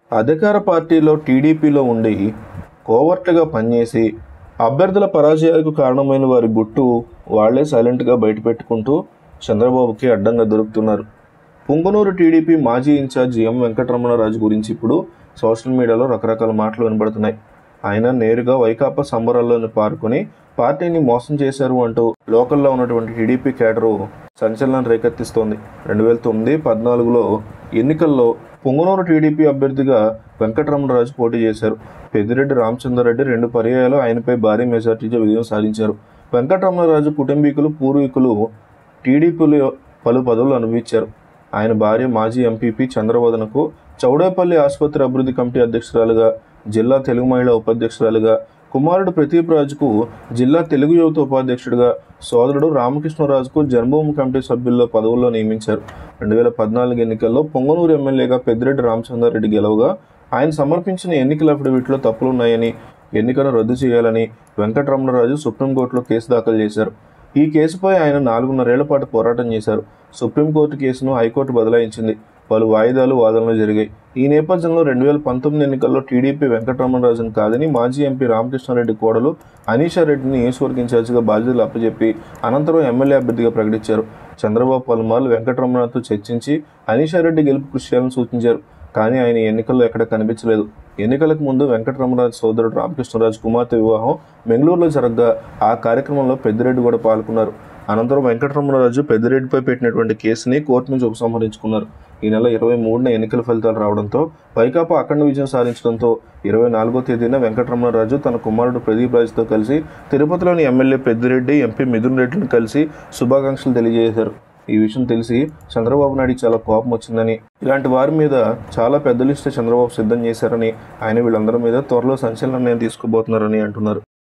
అధికార పార్టీలో టీడీపీలో ఉండి కోవర్ట్గా పనిచేసి అభ్యర్థుల పరాజయాలకు కారణమైన వారి గుట్టు వాళ్లే సైలెంట్గా బయటపెట్టుకుంటూ చంద్రబాబుకి అడ్డంగా దొరుకుతున్నారు పుంగనూరు టీడీపీ మాజీ ఇన్ఛార్జ్ ఎం వెంకటరమణరాజు గురించి ఇప్పుడు సోషల్ మీడియాలో రకరకాల మాటలు వినబడుతున్నాయి ఆయన నేరుగా వైకాపా సంబరాల్లోని పాల్గొని పార్టీని మోసం చేశారు అంటూ లోకల్లో ఉన్నటువంటి టీడీపీ కేడరు సంచలనం రేకెత్తిస్తోంది రెండు వేల తొమ్మిది పద్నాలుగులో ఎన్నికల్లో పొంగనూరు టీడీపీ అభ్యర్థిగా వెంకటరమణరాజు పోటీ చేశారు పెద్దిరెడ్డి రామచంద్రారెడ్డి రెండు పర్యాయాలు ఆయనపై భారీ మెజార్టీతో విజయం సాధించారు వెంకటరమణరాజు కుటుంబీకులు పూర్వీకులు టీడీపీలో పలు పదవులు అనుభవించారు ఆయన భార్య మాజీ ఎంపీపీ చంద్రవదనకు చౌడేపల్లి ఆసుపత్రి అభివృద్ధి కమిటీ అధ్యక్షురాలుగా జిల్లా తెలుగు మహిళా ఉపాధ్యక్షురాలుగా కుమారుడు ప్రదీప్ రాజుకు జిల్లా తెలుగు యువత ఉపాధ్యక్షుడిగా సోదరుడు రామకృష్ణరాజుకు జన్మభూమి కమిటీ సభ్యుల్లో పదవుల్లో నియమించారు రెండు వేల పద్నాలుగు ఎన్నికల్లో పొంగనూరు ఎమ్మెల్యేగా పెద్దిరెడ్డి రామచంద్రారెడ్డి గెలవగా ఆయన సమర్పించిన ఎన్నికల అఫిడవిట్లో తప్పులున్నాయని ఎన్నికను రద్దు చేయాలని వెంకటరమణరాజు సుప్రీంకోర్టులో కేసు దాఖలు చేశారు ఈ కేసుపై ఆయన నాలుగున్నరేళ్ల పాటు పోరాటం చేశారు సుప్రీంకోర్టు కేసును హైకోర్టు బదలాయించింది పలు వాయిదాలు వాదనలు జరిగాయి ఈ నేపథ్యంలో రెండు వేల పంతొమ్మిది ఎన్నికల్లో టీడీపీ వెంకటరమణరాజును కాదని మాజీ ఎంపీ రామకృష్ణారెడ్డి కోడలు అనీషా రెడ్డిని నియోజకవర్గ ఇన్ఛార్జిగా బాధ్యతలు అప్పచెప్పి అనంతరం ఎమ్మెల్యే అభ్యర్థిగా ప్రకటించారు చంద్రబాబు పలుమార్లు వెంకటరమణతో చర్చించి అనీషా రెడ్డి గెలుపు కృషి చేయాలని సూచించారు కానీ ఆయన ఎన్నికల్లో ఎక్కడ కనిపించలేదు ఎన్నికలకు ముందు వెంకటరమణరాజు సోదరుడు రామకృష్ణరాజు కుమార్తె వివాహం బెంగళూరులో జరగగా ఆ కార్యక్రమంలో పెద్దిరెడ్డి కూడా పాల్గొన్నారు అనంతరం వెంకటరమణరాజు పెద్దిరెడ్డిపై పెట్టినటువంటి కేసుని కోర్టు నుంచి ఉపసంహరించుకున్నారు ఈ నెల ఇరవై మూడున ఎన్నికల ఫలితాలు రావడంతో వైకాపా అఖండ విజయం సాధించడంతో ఇరవై నాలుగో తేదీన వెంకటరమణరాజు తన కుమారుడు ప్రదీప్ రాజుతో కలిసి తిరుపతిలోని ఎమ్మెల్యే పెద్దిరెడ్డి ఎంపీ మిథున్ రెడ్డిని కలిసి శుభాకాంక్షలు తెలియజేశారు ఈ విషయం తెలిసి చంద్రబాబు నాయుడు చాలా కోపం వచ్చిందని ఇలాంటి వారి మీద చాలా పెద్ద లిస్టు చంద్రబాబు సిద్ధం చేశారని ఆయన వీళ్ళందరి మీద త్వరలో సంచలన నిర్ణయం తీసుకోబోతున్నారని అంటున్నారు